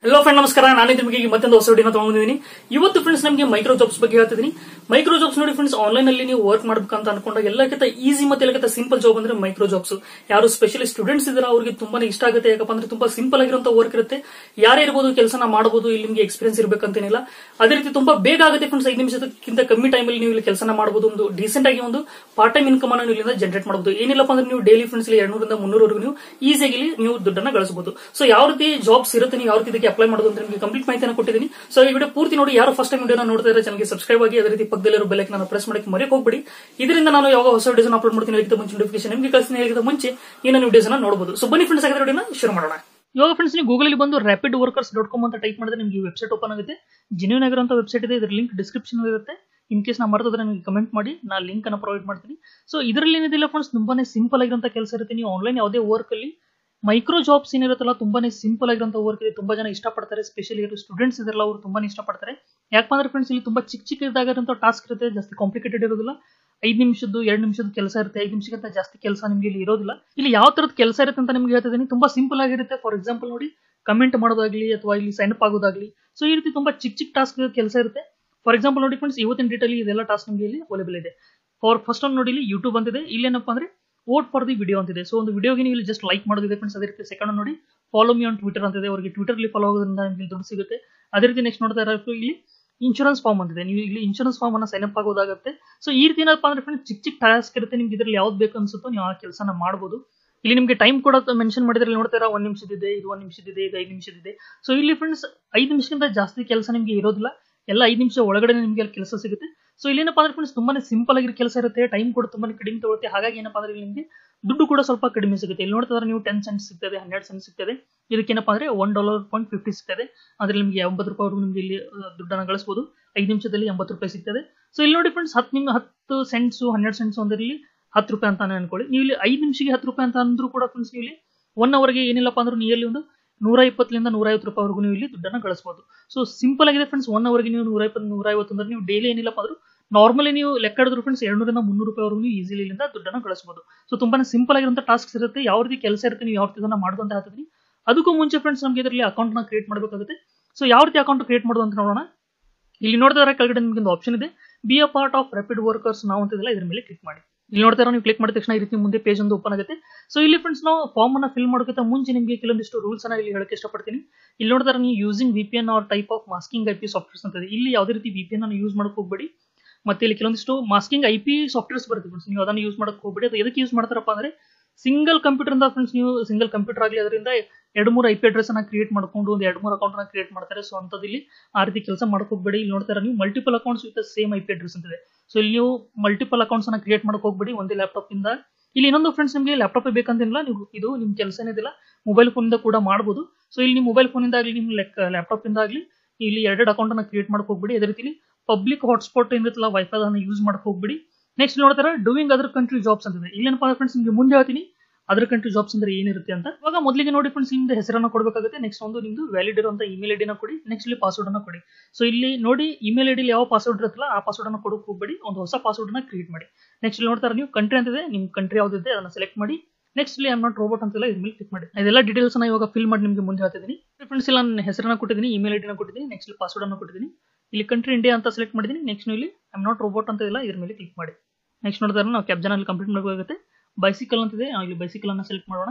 hello friend ನಮಸ್ಕಾರ ನಾನು ನಿಮಗೆ ಮತ್ತೊಂದು ಹೊಸ ವಿಡಿಯೋನ ತಗೊಂಡಿದ್ದೀನಿ ಇವತ್ತು ಫ್ರೆಂಡ್ಸ್ ನಮಗೆ ಮೈಕ್ರೋ ಜಾಬ್ಸ್ ಬಗ್ಗೆ ಹೇಳ್ತಿದ್ದೀನಿ ಮೈಕ್ರೋ ಜಾಬ್ಸ್ ನೋಡಿ ಫ್ರೆಂಡ್ಸ್ ಆನ್ಲೈನ್ ಅಲ್ಲಿ ನೀವು ವರ್ಕ್ ಮಾಡ್ಬೇಕಂತ ಅನ್ಕೊಂಡಾಗ ಎಲ್ಲಕ್ಕಿಂತ ಈಸಿ ಮತ್ತೆ ಎಲ್ಲಕ್ಕಿಂತ ಸಿಂಪಲ್ ಜಾಬ್ ಅಂದ್ರೆ ಮೈಕ್ರೋ ಜಾಬ್ಸ್ ಯಾರು ಸ್ಪೆಷಲಿ ಸ್ಟೂಡೆಂಟ್ಸ್ ಇದಾರೆ ಅವ್ರಿಗೆ ತುಂಬಾನೇ ಇಷ್ಟ ಆಗುತ್ತೆ ಯಾಕಪ್ಪ ಅಂದ್ರೆ ತುಂಬಾ ಸಿಂಪಲ್ ಆಗಿರುವಂತ ವರ್ಕ್ ಇರುತ್ತೆ ಯಾರೇ ಇರ್ಬೋದು ಕೆಲಸನ ಮಾಡಬಹುದು ಇಲ್ಲಿ ನಿಮಗೆ ಎಕ್ಸ್ಪೀರಿಯನ್ಸ್ ಇರಬೇಕಂತೇನಿಲ್ಲ ಅದೇ ರೀತಿ ತುಂಬಾ ಬೇಗ ಆಗುತ್ತೆ ಫ್ರೆಂಡ್ಸ್ ಐದು ನಿಮಿಷಕ್ಕಿಂತ ಕಮ್ಮಿ ಟೈಮಲ್ಲಿ ನೀವು ಇಲ್ಲಿ ಕೆಲಸನ ಮಾಡಬಹುದು ಒಂದು ಡೀಸೆಂಟ್ ಆಗಿ ಒಂದು ಪಾರ್ಟ್ ಟೈಮ್ ಇನ್ಕಮ್ ಅನ್ನು ನೀವು ಇಲ್ಲಿಂದ ಜನರೇಟ್ ಮಾಡಬಹುದು ಏನಿಲ್ಲಪ್ಪ ಅಂದ್ರೆ ನೀವು ಡೈಲಿ ಫ್ರೆಂಡ್ಸ್ ಇಲ್ಲಿ ಎರಡ್ನೂರಿಂದ ಮುನ್ನೂರವರೆಗೂ ನೀವು ಈಸಿಯಾಗಿ ಇಲ್ಲಿ ನೀವು ದುಡ್ಡನ್ನ ಗಳಿಸಬಹುದು ಸೊ ಯಾವ ರೀತಿ ಜಾಬ್ಸ್ ಇರುತ್ತೆ ನೀವು ಯಾವ ರೀತಿ ಇದಕ್ಕೆ ಅಪ್ಲೈ ಮಾಡೋದು ಅಂತ ನಿಮಗೆ ಕಂಪ್ಲೀಟ್ ಮಾಹಿತಿಯನ್ನು ಕೊಟ್ಟಿದ್ದೀನಿ ಸೊ ಈ ವಿಡಿಯೋ ಪೂರ್ತಿ ನೋಡಿ ಯಾರು ಫಸ್ಟ್ ಟೈಮ್ ವಿಡಿಯೋನ ನೋಡ್ತಾ ಇದ್ದಾರೆ ಚಾನಲ್ಗೆ ಸಬ್ಸ್ಕ್ರೈಬ್ ಆಗಿ ಅದೇ ರೀತಿ ಪಕ್ಕದಲ್ಲಿರೋ ಬೆಲ್ ನಾನು ಪ್ರೆಸ್ ಮಾಡಕ್ಕೆ ಮರೆಯಕ್ಕೆ ಹೋಗ್ಬೇಡಿ ಇದರಿಂದ ನಾನು ಯಾವ ಹೊಸ ವಿಡಿಯೋಸ್ ಅಪ್ಲೋಡ್ ಮಾಡ್ತೀನಿ ಹೇಳಿದ ಮುಂಚೆ ನೋಟಿಫಿಕೇಶನ್ ನಿಮಗೆ ಕಳಿಸ್ತೀನಿ ಹೇಳಿದ ಮುಂಚೆ ಇನ್ನೊಂದು ವಿಡಿಯೋಸ್ ನೋಡಬಹುದು ಸೊ ಬನ್ನಿ ಫ್ರೆಂಡ್ಸ್ ಹಾಗಾದ್ರೆ ವಿಡಿಯೋನ ಶುರು ಮಾಡೋಣ ಇವಾಗ ಫ್ರೆಂಡ್ಸ್ ನೀವು ಗೂಗಲ್ ಅಲ್ಲಿ ಬಂದು ರ್ಯಾಪಿಡ್ ವರ್ಕರ್ಸ್ ಡಾಟ್ ಕಾಮ್ ಅಂತ ಟೈಪ್ ಮಾಡಿದ್ರೆ ನಿಮಗೆ ವೆಬ್ಸೈಟ್ ಓಪನ್ ಆಗುತ್ತೆ ಜೆನ್ಯೂನ್ ಆಗಿರುವಂತ ವೆಬ್ಸೈಟ್ ಇದೆ ಇದ್ರ ಲಿಂಕ್ ಡಿಸ್ಕ್ರಿಪ್ಷನ್ ಇರುತ್ತೆ ಇನ್ ಕೇಸ್ ನಾ ಮರ್ತದ್ರೆ ನನಗೆ ಕಮೆಂಟ್ ಮಾಡಿ ನಾ ಲಿಂಕ್ ಅನ್ನು ಪ್ರೊವೈಡ್ ಮಾಡ್ತೀನಿ ಸೊ ಇದರಲ್ಲಿ ಏನಿದಿಲ್ಲ ಫ್ರೆಂಡ್ಸ್ ತುಂಬಾನೇ ಸಿಂಪಲ್ ಆಗಿರುವಂತ ಕೆಲಸ ಇರುತ್ತೆ ನೀವು ಆನ್ಲೈನ್ ಯಾವುದೇ ವರ್ಕ್ ಅಲ್ಲಿ ಮೈಕ್ರೋ ಜಾಬ್ಸ್ ಏನಿರುತ್ತಲ್ಲ ತುಂಬಾನೇ ಸಿಂಪಲ್ ಆಗಿರುವಂತ ವರ್ಕ್ ಇದೆ ತುಂಬಾ ಜನ ಇಷ್ಟಪಡ್ತಾರೆ ಸ್ಪೆಷಲಿ ಇವರು ಸ್ಟೂಡೆಂಟ್ಸ್ ಇದಾರಲ್ಲ ಅವರು ತುಂಬಾನೇ ಇಷ್ಟಪಡ್ತಾರೆ ಯಾಕಪ್ಪ ಅಂದ್ರೆ ಫ್ರೆಂಡ್ಸ್ ಇಲ್ಲಿ ತುಂಬಾ ಚಿಕ್ಕ ಚಿಕ್ಕದಾಗಿರುವಂತ ಟಾಸ್ಕ್ ಇರುತ್ತೆ ಜಾಸ್ತಿ ಕಾಂಪ್ಲಿಕೇಟೆಡ್ ಇರೋದಿಲ್ಲ ಐದು ನಿಮಿಷದ್ದು ಎರಡು ನಿಮಿಷದ ಕೆಲಸ ಇರುತ್ತೆ ಐದು ನಿಮಿಷಕ್ಕಿಂತ ಜಾಸ್ತಿ ಕೆಲಸ ನಿಮಗೆ ಇಲ್ಲಿ ಇರೋದಿಲ್ಲ ಇಲ್ಲಿ ಯಾವ ತರದ ಕೆಲಸ ಇರುತ್ತೆ ಅಂತ ನಿಮ್ಗೆ ಹೇಳ್ತಿದ್ದೀನಿ ತುಂಬಾ ಸಿಂಪಲ್ ಆಗಿರುತ್ತೆ ಫಾರ್ ಎಕ್ಸಾಂಪಲ್ ನೋಡಿ ಕಮೆಂಟ್ ಮಾಡೋದಾಗ್ಲಿ ಅಥವಾ ಇಲ್ಲಿ ಸೈನ್ ಅಪ್ ಆಗೋದಾಗ್ಲಿ ಸೊ ಈ ರೀತಿ ತುಂಬಾ ಚಿಕ್ಕ ಚಿಕ್ಕ ಟಾಸ್ಕ್ ಕೆಲಸ ಇರುತ್ತೆ ಫಾರ್ ಎಕ್ಸಾಂಪಲ್ ನೋಡಿ ಫ್ರೆಂಡ್ಸ್ ಇವತ್ತಿನ ಡೇಟಲ್ಲಿ ಇದೆಲ್ಲ ಟಾಸ್ಕ್ ನಿಮಗೆ ಇಲ್ಲಿ ಅವೈಲೇಬಲ್ ಇದೆ ಫಾರ್ ಫಸ್ಟ್ ಒಂದು ನೋಡಿ ಇಲ್ಲಿ ಯೂಟ್ಯೂಬ್ ಅಂತಿದೆ ಇಲ್ಲೇನಪ್ಪ ಅಂದ್ರೆ ವೋಟ್ ಫಾರ್ ದಿ ವಿಡಿಯೋ ಅಂತಿದೆ ಸೊ ಒಂದು ವಿಡಿಯೋಗೆ ನೀವು ಇಲ್ಲಿ ಜಸ್ಟ್ ಲೈಕ್ ಮಾಡೋದಿದೆ ಫ್ರೆಂಡ್ಸ್ ಅದೇ ರೀತಿ ಸೆಕೆಂಡ್ ನೋಡಿ ಫಾಲೋ ಮಿ ಆನ್ ಟ್ವಿಟರ್ ಅಂತಿದೆ ಅವರಿಗೆ ಟ್ವಿಟರ್ಲಿ ಫಾಲೋ ಆಗೋದ್ರಿಂದ ನಿಮಗೆ ದುಡ್ಡು ಸಿಗುತ್ತೆ ಅದೇ ರೀತಿ ನೆಕ್ಸ್ಟ್ ನೋಡ್ತಾ ಇರೋ ಇಲ್ಲಿ ಇನ್ಶೂರೆನ್ಸ್ ಫಾರ್ಮ್ ಅಂತಿದೆ ನೀವು ಇಲ್ಲಿ ಇನ್ಶೂರೆನ್ಸ್ ಫಾರ್ಮ್ ಅನ್ನ ಸೈನ್ ಅಪ್ ಆಗೋದಾಗುತ್ತೆ ಸೊ ಈ ರೀತಿ ಏನಪ್ಪ ಅಂದ್ರೆ ಫ್ರೆಂಡ್ಸ್ ಚಿಕ್ಕ ಚಿಕ್ಕ ಟಾಸ್ಕ್ ಇರುತ್ತೆ ನಿಮ್ಗೆ ಇದರಲ್ಲಿ ಯಾವ್ದು ಬೇಕು ಅನ್ಸುತ್ತೋ ನೀವು ಆ ಕೆಲಸನ ಮಾಡ್ಬೋದು ಇಲ್ಲಿ ನಿಮಗೆ ಟೈಮ್ ಕೂಡ ಮೆನ್ಷನ್ ಮಾಡಿದ್ರೆ ನೋಡ್ತೀರಾ ಒಂದ್ ನಿಮಿಷದಿದೆ ಇದು ಒಂದ್ ನಿಮಿಷದಿದೆ ಇದು ಐದು ನಿಮಿಷದಿದೆ ಸೊ ಇಲ್ಲಿ ಫ್ರೆಂಡ್ಸ್ ಐದು ನಿಮಿಷಕ್ಕಿಂತ ಜಾಸ್ತಿ ಕೆಲಸ ನಿಮಗೆ ಇರೋದಿಲ್ಲ ಎಲ್ಲ ಐದು ನಿಮಿಷ ಒಳಗಡೆ ನಿಮಗೆ ಅಲ್ಲಿ ಕೆಲಸ ಸಿಗುತ್ತೆ ಸೊ ಇಲ್ಲಿ ಏನಪ್ಪಾ ಅಂದ್ರೆ ಫ್ರೆಂಡ್ಸ್ ತುಂಬಾನೇ ಸಿಂಪಲ್ ಆಗಿರೋ ಕೆಲಸ ಇರುತ್ತೆ ಟೈಮ್ ಕೂಡ ತುಂಬಾನೇ ಕಡಿಮೆ ತಗೊಳುತ್ತೆ ಹಾಗಾಗಿ ಏನಪ್ಪಾ ಅಂದ್ರೆ ನಿಮಗೆ ದುಡ್ಡು ಕೂಡ ಸ್ವಲ್ಪ ಕಡಿಮೆ ಸಿಗುತ್ತೆ ಇಲ್ಲಿ ನೋಡ್ತಾ ನೀವು ಟೆನ್ ಸೆಂಟ್ಸ್ ಸಿಗ್ತದೆ ಹನ್ನೆರಡು ಸೆಂಟ್ ಸಿಗ್ತದೆ ಇದಕ್ಕೇನಪ್ಪ ಅಂದ್ರೆ ಒನ್ ಡಾಲರ್ ಪಾಯಿಂಟ್ ಫಿಫ್ಟಿ ಸಿಗ್ತದೆ ಅದ್ರಲ್ಲಿ ನಿಮಗೆ ಎಂಬತ್ತು ರೂಪಾಯಿ ನಿಮಗೆ ಇಲ್ಲಿ ದುಡ್ಡನ್ನು ಗಳಿಸಬಹುದು ಐದು ನಿಮಿಷದಲ್ಲಿ ಎಂಬತ್ತು ರೂಪಾಯಿ ಸಿಗ್ತದೆ ಸೊ ಇಲ್ಲಿ ನೋಡಿ ಫ್ರೆಂಡ್ಸ್ ಹತ್ತು ನಿಮ್ ಹತ್ತು ಸೆಂಟ್ಸ್ ಹನ್ನೆರಡು ಸೆಂಟ್ಸ್ ಒಂದರಲ್ಲಿ ಹತ್ತು ರೂಪಾಯಿ ಅಂತಾನೆ ಅನ್ಕೊಳ್ಳಿ ನೀವು ಇಲ್ಲಿ ಐದು ನಿಮಿಷಕ್ಕೆ ಹತ್ತು ರೂಪಾಯಿ ಅಂತ ಅಂದ್ರೂ ಕೂಡ ಫ್ರೆಂಡ್ಸ್ ನೀವು ಇಲ್ಲಿ ಒನ್ ಅವರ್ಗೆ ಏನಿಲ್ಲಪ್ಪ ಅಂದ್ರೆ ನಿಯರ್ಲಿ ಒಂದು ನೂರ ಇಪ್ಪತ್ತರಿಂದ ನೂರ ಐವತ್ತು ರೂಪಾಯಿವರೆಗೂ ನೀವು ಇಲ್ಲಿ ದುಡ್ಡನ್ನು ಗಳಿಸಬಹುದು ಸೊ ಸಿಂಪಲ್ ಆಗಿದೆ ಫ್ರೆಂಡ್ಸ್ ಒನ್ ಅವರ್ಗೆ ನೀವು ನೂರ ಇಪ್ಪತ್ತು ನೂರ ಐವತ್ತು ಅಂದ್ರೆ ನೀವು ಡೈಲಿ ಏನಿಲ್ಲಪ್ಪ ಅಂದ್ರೂ ನಾರ್ಮಲಿ ನೀವು ಲೆಕ್ಕ ಹಿಡಿದ್ರು ಫ್ರೆಂಡ್ಸ್ ಎರಡ್ನೂರಿಂದ ಮುನ್ನೂರು ರೂಪಾಯಿವರೆಗೂ ನೀವು ಈಸಿಲಿ ಇಲ್ಲಿಂದ ದುಡ್ಡನ್ನು ಗಳಿಸಬಹುದು ಸೊ ತುಂಬಾನೇ ಸಿಂಪಲ್ ಆಗಿರುವಂತ ಟಾಸ್ಕ್ಸ್ ಇರುತ್ತೆ ಯಾವ ರೀತಿ ಕೆಲಸ ಇರುತ್ತೆ ನೀವು ಯಾವ ರೀತಿ ಇದನ್ನ ಮಾಡೋದು ಅಂತ ಹೇಳ್ತಿದ್ದೀನಿ ಅದಕ್ಕೂ ಮುಂಚೆ ಫ್ರೆಂಡ್ಸ್ ನಮಗೆ ಇದರಲ್ಲಿ ಅಕೌಂಟ್ನ ಕ್ರಿಯೇಟ್ ಮಾಡಬೇಕಾಗುತ್ತೆ ಸೊ ಯಾವ ರೀತಿ ಅಕೌಂಟ್ ಕ್ರಿಯೇಟ್ ಮಾಡೋದು ಅಂತ ನೋಡೋಣ ಇಲ್ಲಿ ನೋಡ್ತಾ ಕೆಳಗಡೆ ನಿಮಗೆ ಒಂದು ಆಪ್ಷನ್ ಇದೆ be a part of rapid workers ನಾವು ಅಂತಿದೆಲ್ಲ ಇದ್ರ ಮೇಲೆ ಕ್ಲಿಕ್ ಮಾಡಿ ಇಲ್ಲಿ ನೋಡ್ತಾ ನೀವು ಕ್ಲಿಕ್ ಮಾಡಿದ ತಕ್ಷಣ ಈ ರೀತಿ ಮುಂದೆ ಪೇಜ್ ಒಂದು ಓಪನ್ ಆಗುತ್ತೆ ಸೊ ಇಲ್ಲಿ ಫ್ರೆಂಡ್ಸ್ ನಾವು ಫಾರ್ಮ್ ಅನ್ನ ಫಿಲ್ ಮಾಡೋಕ್ಕಿಂತ ಮುಂಚೆ ನಿಮಗೆ ಕೆಲವೊಂದಿಷ್ಟು ರೂಲ್ಸ್ ಅನ್ನ ಇಲ್ಲಿ ಹೇಳಕ್ಕೆ ಇಷ್ಟಪಡ್ತೀನಿ ಇಲ್ಲಿ ನೋಡ್ತಾ ನೀವು using V P N or type of masking I P softwares ಅಂತ ಇದೆ ಇಲ್ಲಿ ಯಾವುದೇ ರೀತಿ ವಿ ಪಿ ಎನ್ ಅನ್ನು ಯೂಸ್ ಮಾಡಕ್ಕೆ ಹೋಗಬೇಡಿ ಮತ್ತೆ ಇಲ್ಲಿ ಕೆಲವೊಂದಿಷ್ಟು ಮಾಸ್ಕಿಂಗ್ ಐ ಪಿ ಸಾಫ್ಟ್ವೇರ್ಸ್ ಬರುತ್ತೆ ಫ್ರೆಂಡ್ಸ್ ನೀವು ಅದನ್ನು ಯೂಸ್ ಮಾಡಕ್ಕೆ ಹೋಗಬೇಡಿ ಅದು ಎದಕ್ಕೆ ಯೂಸ್ ಮಾಡ್ತಾರಪ್ಪ ಅಂದ್ರೆ ಸಿಂಗಲ್ ಕಂಪ್ಯೂಟರ್ ಇಂದ ಫ್ರೆಂಡ್ಸ್ ನೀವು ಸಿಂಗಲ್ ಕಂಪ್ಯೂಟರ್ ಆಗಲಿ ಅದರಿಂದ ಎರಡು ಮೂರು ಐ ಪಿ ಅಡ್ರೆಸ್ ಅನ್ನ ಕ್ರಿಯೇಟ್ ಮಾಡ್ಕೊಂಡು ಒಂದು ಎರಡು ಮೂರು ಅಕೌಂಟ್ ಅನ್ನ ಕ್ರಿಯೇಟ್ ಮಾಡ್ತಾರೆ ಸೊ ಅಂತದ್ದು ಇಲ್ಲಿ ಆ ರೀತಿ ಕೆಲಸ ಮಾಡಕ್ ಹೋಗಬೇಡಿ ಇಲ್ಲಿ ನೋಡ್ತಾರೆ ನೀವು multiple accounts with same I P address ಅಂತಿದೆ ಸೊ ಇಲ್ಲಿ ನೀವು ಮಲ್ಟಿಪಲ್ ಅಕೌಂಟ್ಸ್ ಅನ್ನ ಕ್ರಿಯೇಟ್ ಮಾಡಕ್ ಹೋಗಬೇಡಿ ಒಂದೇ ಲ್ಯಾಪ್ಟಾಪ್ ಇಂದ ಇಲ್ಲಿ ಇನ್ನೊಂದು ಫ್ರೆಂಡ್ಸ್ ನಿಮಗೆ ಲ್ಯಾಪ್ಟಾಪ್ ಬೇಕಂತಿಲ್ಲ ನೀವು ಇದು ನಿಮ್ ಕೆಲಸ ಏನಿದಿಲ್ಲ ಮೊಬೈಲ್ ಫೋನ್ ಇಂದ ಕೂಡ ಮಾಡಬಹುದು ಸೊ ಇಲ್ಲಿ ನೀವು ಮೊಬೈಲ್ ಫೋನ್ ಇಂದ ಆಗಲಿ ನಿಮ್ಮ ಲ್ಯಾಪ್ಟಾಪ್ ಇಂದ ಆಗಲಿ ಇಲ್ಲಿ ಎರಡೆರಡು ಅಕೌಂಟ್ ಅನ್ನ ಕ್ರಿಯೇಟ್ ಮಾಡಕ್ ಹೋಗಬೇಡಿ ಅದೇ ರೀತಿ ಪಬ್ಲಿಕ್ ಹಾಟ್ಸ್ಪಾಟ್ ಏನಿರುತ್ತಲ್ಲ ವೈಫೈ ಅನ್ನ ಯೂಸ್ ಮಾಡಕ್ ಹೋಗಬೇಡಿ ನೆಕ್ಸ್ಟ್ ನೋಡ್ತಾರೆ ಡೂಯಿಂಗ್ ಅದರ್ ಕಂಟ್ರಿ ಜಾಬ್ಸ್ ಅಂತಿದೆ ಇಲ್ಲೇನಪ್ಪ ಫ್ರೆಂಡ್ಸ್ ನಿಮಗೆ ಮುಂದೆ ಹೇಳ್ತೀನಿ ಅದರ್ ಕಂಟ್ರಿ ಜಾಬ್ಸ್ ಅಂದ್ರೆ ಏನಿರುತ್ತೆ ಅಂತ ಇವಾಗ ಮೊದಲಿಗೆ ನೋಡಿ ಫ್ರೆಂಡ್ಸ್ ನಿಮ್ದು ಹೆಸರನ್ನ ಕೊಡಬೇಕಾಗುತ್ತೆ ನೆಕ್ಸ್ಟ್ ಒಂದು ನಿಮ್ದು ವ್ಯಾಲಿಡ್ ಇರುವಂತ ಇಮೇಲ್ ಐಡಿನ ಕೊಡಿ ನೆಕ್ಸ್ಟ್ ಇಲ್ಲಿ ಪಾಸ್ವರ್ಡ್ ಅನ್ನ ಕೊಡಿ ಸೊ ಇಲ್ಲಿ ನೋಡಿ ಇಮೇಲ್ ಐಡಿ ಯಾವ ಪಾಸ್ವರ್ಡ್ ಇರುತ್ತಲ್ಲ ಆ ಪಾಸ್ವರ್ಡ್ ಅನ್ನ ಕೊಡೋಕೆ ಹೋಗಬೇಡಿ ಒಂದು ಹೊಸ ಪಾಸ್ವರ್ಡ್ ಅನ್ನ ಕ್ರಿಯೇಟ್ ಮಾಡಿ ನೆಕ್ಸ್ಟ್ ಇಲ್ಲಿ ನೋಡ್ತಾರೆ ನೀವು ಕಂಟ್ರಿ ಅಂತಿದೆ ನಿಮ್ಮ ಕಂಟ್ರಿ ಯಾವ್ದಿದೆ ಅದನ್ನ ಸೆಲೆಕ್ಟ್ ಮಾಡಿ ನೆಕ್ಸ್ಟ್ ಇಲ್ಲಿ ನಾಟ್ ರೋಬೋಟ್ ಅಂತೆಲ್ಲ ಇದ್ರ ಮೇಲೆ ಕ್ಲಿಕ್ ಮಾಡಿ ಇದೆಲ್ಲ ಡೀಟೇಲ್ಸ್ ಅನ್ನ ಇವಾಗ ಫಿಲ್ ಮಾಡಿ ನಿಮಗೆ ಮುಂದೆ ಹೇಳ್ತಿದ್ದೀನಿ ಫ್ರೆಂಡ್ಸ್ ಇಲ್ಲಿ ನಾನು ಹೆಸರನ್ನ ಕೊಟ್ಟಿದ್ದೀನಿ ಇಮೇಲ್ ಐಡಿನ ಕೊಟ್ಟಿದ್ದೀನಿ ನೆಕ್ಸ್ಟ್ ಇಲ್ಲಿ ಪಾಸ್ವರ್ಡ್ ಅನ್ನು ಕೊಟ್ಟಿದ್ದೀನಿ ಇಲ್ಲಿ ಕಂಟ್ರಿ ಇಂಡಿಯಾ ಅಂತ ಸೆಲೆಕ್ಟ್ ಮಾಡಿದ್ದೀನಿ ನೆಕ್ಸ್ಟ್ ಇಲ್ಲಿ ಐಮ್ ನಾಟ್ ರೋಬೋಟ್ ಅಂತ ಇಲ್ಲ ಇದ್ರ ಮೇಲೆ ಕ್ಲಿಕ್ ಮಾಡಿ ನೆಕ್ಸ್ಟ್ ನೋಡಿದ್ರೆ ನಾವು ಕ್ಯಾಬ್ಜನ್ ಅಲ್ಲಿ ಕಂಪ್ಲೀಟ್ ಮಾಡಬೇಕಾಗುತ್ತೆ ಬೈಸಿಕಲ್ ಅಂತಿದೆ ನಾವು ಇಲ್ಲಿ ಬೈಸಿಕಲ್ ಅನ್ನ ಸೆಲೆಕ್ಟ್ ಮಾಡೋಣ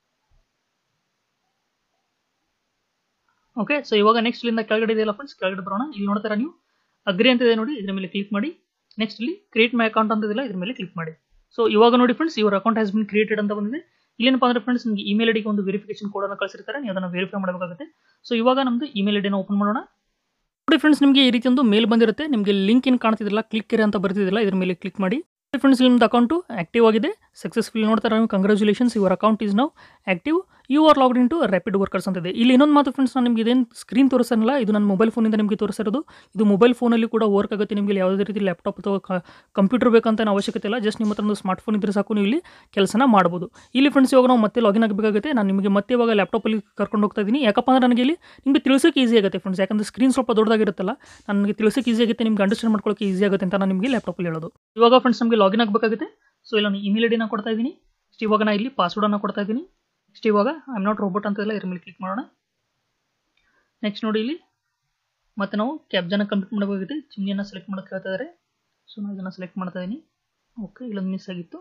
ಓಕೆ ಸೊ ಇವಾಗ ನೆಕ್ಸ್ಟ್ ಇಲ್ಲಿಂದ ಕೆಳಗಡೆ ಇದೆಯಲ್ಲ ಫ್ರೆಂಡ್ಸ್ ಕೆಳಗಡೆ ಬರೋಣ ಇಲ್ಲಿ ನೋಡ್ತಾರ ನೀವು ಅಗ್ರಿ ಅಂತಿದೆ ನೋಡಿ ಇದ್ರ ಮೇಲೆ ಕ್ಲಿಕ್ ಮಾಡಿ ನೆಕ್ಸ್ಟ್ ಇಲ್ಲಿ ಕ್ರಿಯೇಟ್ ಮೈ ಅಕೌಂಟ್ ಅಂತಿದೆಲ್ಲ ಇದ್ರ ಮೇಲೆ ಕ್ಲಿಕ್ ಮಾಡಿ ಸೊ ಇವಾಗ ನೋಡಿ ಫ್ರೆಂಡ್ಸ್ ಇವರ ಅಕೌಂಟ್ ಹ್ಯಾಸ್ ಬಿನ್ ಕ್ರಿಯೇಟೆಡ್ ಅಂತ ಬಂದಿದೆ ಇಲ್ಲೇನಪ್ಪ ಅಂದ್ರೆ ಫ್ರೆಂಡ್ಸ್ ನಿಮಗೆ ಇಮೇಲ್ ಐಡಿಗೆ ಒಂದು ವೆರಿಫಿಕೇಶನ್ ಕೋಡ್ ಅನ್ನು ಕಳಿಸಿರ್ತಾರೆ ನೀವು ಅದನ್ನು ವೆರಿಫೈ ಮಾಡಬೇಕಾಗುತ್ತೆ ಸೊ ಇವಾಗ ನಮ್ದು ಇಮೇಲ್ ಐಡಿನ ಓಪನ್ ಮಾಡೋಣ ನೋಡಿ ಫ್ರೆಂಡ್ಸ್ ನಿಮಗೆ ಈ ರೀತಿ ಒಂದು ಮೇಲ್ ಬಂದಿರುತ್ತೆ ನಿಮಗೆ ಲಿಂಕ್ ಏನು ಕಾಣ್ತಿದಿಲ್ಲ ಕ್ಲಿಕ್ ಅಂತ ಬರ್ತಿದಿಲ್ಲ ಇದ್ರ ಮೇಲೆ ಕ್ಲಿಕ್ ಮಾಡಿ ಫ್ರೆಂಡ್ಸ್ ನಿಮ್ದು ಅಕೌಂಟು ಆಕ್ಟಿವ್ ಆಗಿದೆ ಸಕ್ಸಸ್ಫುಲ್ ನೋಡ್ತಾರೆ ನೀವು congratulations your account is now active you are logged in to rapid workers ಅಂತಿದೆ ಇಲ್ಲಿ ಇನ್ನೊಂದು ಮಾತು ಫ್ರೆಂಡ್ಸ್ ನಾನು ನಿಮಗೆ ಇದೇನು ಸ್ಕ್ರೀನ್ ತೋರಿಸಲ್ಲ ಇದು ನನ್ನ ಮೊಬೈಲ್ ಫೋನಿಂದ ನಿಮಗೆ ತೋರಿಸಿರೋದು ಇದು ಮೊಬೈಲ್ ಫೋನಲ್ಲಿ ಕೂಡ ವರ್ಕ್ ಆಗುತ್ತೆ ನಿಮಗೆ ಯಾವುದೇ ರೀತಿ ಲ್ಯಾಪ್ಟಾಪ್ ಅಥವಾ ಕಂಪ್ಯೂಟರ್ ಬೇಕಂತ ಅವಶ್ಯಕತೆ ಇಲ್ಲ ಜಸ್ಟ್ ನಿಮ್ಮ ಹತ್ರ ಒಂದು ಸ್ಮಾರ್ಟ್ ಫೋನ್ ಇದ್ರೆ ಸಾಕು ನೀವು ಇಲ್ಲಿ ಕೆಲಸನ ಮಾಡ್ಬೋದು ಇಲ್ಲಿ ಫ್ರೆಂಡ್ಸ್ ಇವಾಗ ನಾವು ಮತ್ತೆ ಲಾಗಿನ್ ಆಗಬೇಕಾಗುತ್ತೆ ನಾನು ನಿಮಗೆ ಮತ್ತೆ ಇವಾಗ ಲ್ಯಾಪ್ಟಾಪಲ್ಲಿ ಕರ್ಕೊಂಡು ಹೋಗ್ತಾ ಇದ್ದೀನಿ ಯಾಕಪ್ಪ ಅಂದ್ರೆ ನನಗೆ ಇಲ್ಲಿ ನಿಮಗೆ ತಿಳಿಸೋಕೆ ಈಸಿ ಆಗುತ್ತೆ ಫ್ರೆಂಡ್ಸ್ ಯಾಕಂದ್ರೆ ಸ್ಕ್ರೀನ್ ಸ್ವಲ್ಪ ದೊಡ್ಡದಾಗಿರುತ್ತಲ್ಲ ನನಗೆ ತಿಳಿಸೋಕೆ ಈಸಿ ಆಗುತ್ತೆ ನಿಮ್ಗೆ ಅಂಡರ್ಸ್ಟ್ಯಾಂಡ್ ಮಾಡ್ಕೊಳ್ಳೋಕೆ ಈಸಿ ಆಗುತ್ತೆ ಅಂತ ನಾನು ನಿಮಗೆ ಲ್ಯಾಪ್ಟಾಪಲ್ಲಿ ಹೇಳೋದು ಇವಾಗ ಫ್ರೆಂಡ್ಸ್ ನಮಗೆ ಲಾಗಿನ್ ಆಗಬೇಕಾಗುತ್ತೆ ಸೊ ಇಲ್ಲ ನಾನು ಇಮೇಲ್ ಐಡಿನ ಕೊಡ್ತಾ ಇದ್ದೀನಿ ನೆಕ್ಸ್ಟ್ ಇವಾಗ ನಾನು ಇಲ್ಲಿ ಪಾಸ್ವರ್ಡನ್ನು ಕೊಡ್ತಾ ಇದ್ದೀನಿ ನೆಕ್ಸ್ಟ್ ಇವಾಗ ಐಮ್ ನಾಟ್ ರೋಬೋಟ್ ಅಂತ ಇಲ್ಲ ಇದ್ರ ಮೇಲೆ ಕ್ಲಿಕ್ ಮಾಡೋಣ ನೆಕ್ಸ್ಟ್ ನೋಡಿ ಇಲ್ಲಿ ಮತ್ತೆ ನಾವು ಕ್ಯಾಬ್ಜನ ಕಂಪ್ಲೀಟ್ ಮಾಡಬೇಕಾಗುತ್ತೆ ಚಿಮ್ನಿಯನ್ನು ಸೆಲೆಕ್ಟ್ ಮಾಡಕ್ಕೆ ಹೇಳ್ತಾ ಇದ್ದಾರೆ ಸೊ ನಾನು ಇದನ್ನು ಸೆಲೆಕ್ಟ್ ಮಾಡ್ತಾ ಇದ್ದೀನಿ ಓಕೆ ಇಲ್ಲೊಂದು ಮಿಸ್ ಆಗಿತ್ತು